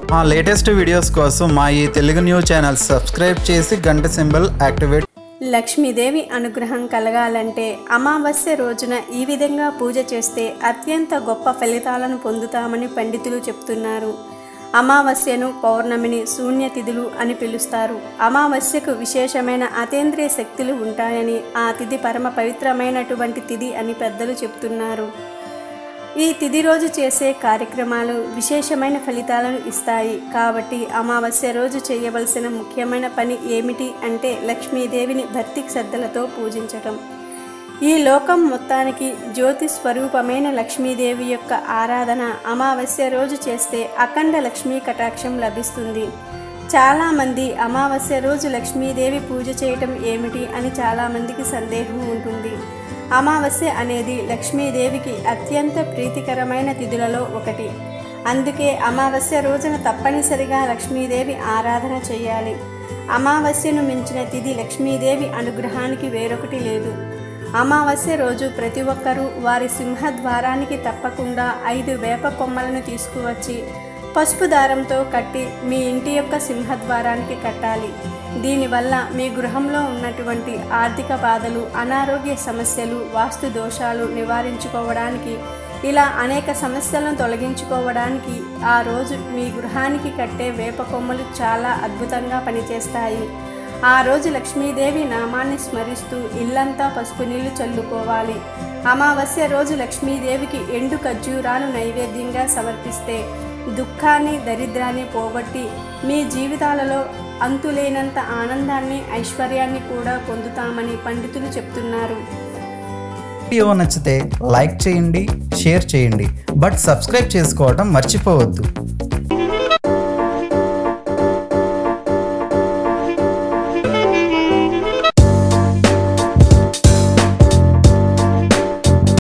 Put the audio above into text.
మా latest videos కోసం మా ఈ తెలుగు న్యూస్ ఛానల్ సబ్స్క్రైబ్ చేసి గంట సింబల్ యాక్టివేట్ లక్ష్మీదేవి అనుగ్రహం కలగాలంటే అమావాస్య రోజున ఈ విధంగా పూజ చేస్తే అత్యంత గొప్ప ఫలితాలను పొందుతామని పండితులు చెప్తున్నారు అమావాస్యను పౌర్ణమిని శూన్యతిథులు అని పిలుస్తారు అమావాస్యకు విశేషమైన అతేంద్రియ శక్తులు ఉంటాయని ఆ తిథి పరమ పవిత్రమైనటువంటి తిథి అని పెద్దలు చెప్తున్నారు ఈ తిథి రోజు చేసే కార్యక్రమాలు విశేషమైన ఫలితాలను ఇస్తాయి కాబట్టి అమావాస్య రోజు చేయవలసిన ముఖ్యమైన పని ఏమిటి అంటే లక్ష్మీదేవిని భక్తి శ్రద్ధలతో పూజించటం ఈ లోకం మొత్తానికి జ్యోతి స్వరూపమైన లక్ష్మీదేవి యొక్క ఆరాధన అమావాస్య రోజు చేస్తే అఖండ లక్ష్మీ కటాక్షం లభిస్తుంది చాలామంది అమావాస్య రోజు లక్ష్మీదేవి పూజ చేయటం ఏమిటి అని చాలామందికి సందేహం ఉంటుంది అమావాస్య అనేది లక్ష్మీదేవికి అత్యంత ప్రీతికరమైన తిథులలో ఒకటి అందుకే అమావాస్య రోజున తప్పనిసరిగా లక్ష్మీదేవి ఆరాధన చేయాలి అమావాస్యను మించిన తిథి లక్ష్మీదేవి అనుగ్రహానికి వేరొకటి లేదు అమావాస్య రోజు ప్రతి ఒక్కరూ వారి సింహద్వారానికి తప్పకుండా ఐదు వేప కొమ్మలను తీసుకువచ్చి పసుపు దారంతో కట్టి మీ ఇంటి యొక్క సింహద్వారానికి కట్టాలి దీనివల్ల మీ గృహంలో ఉన్నటువంటి ఆర్థిక బాధలు అనారోగ్య సమస్యలు వాస్తు దోషాలు నివారించుకోవడానికి ఇలా అనేక సమస్యలను తొలగించుకోవడానికి ఆ రోజు మీ గృహానికి కట్టే వేప కొమ్మలు చాలా అద్భుతంగా పనిచేస్తాయి ఆ రోజు లక్ష్మీదేవి నామాన్ని స్మరిస్తూ ఇల్లంతా పసుపు నీళ్లు చల్లుకోవాలి అమావాస్య రోజు లక్ష్మీదేవికి ఎండు ఖర్జూరాలు నైవేద్యంగా సమర్పిస్తే దుఃఖాన్ని దరిద్రాన్ని పోగొట్టి మీ జీవితాలలో అంతులేనంత ఆనందాన్ని ఐశ్వర్యాన్ని కూడా పొందుతామని పండితులు చెప్తున్నారు వీడియో నచ్చితే లైక్ చేయండి షేర్ చేయండి బట్ సబ్స్క్రైబ్ చేసుకోవడం మర్చిపోవద్దు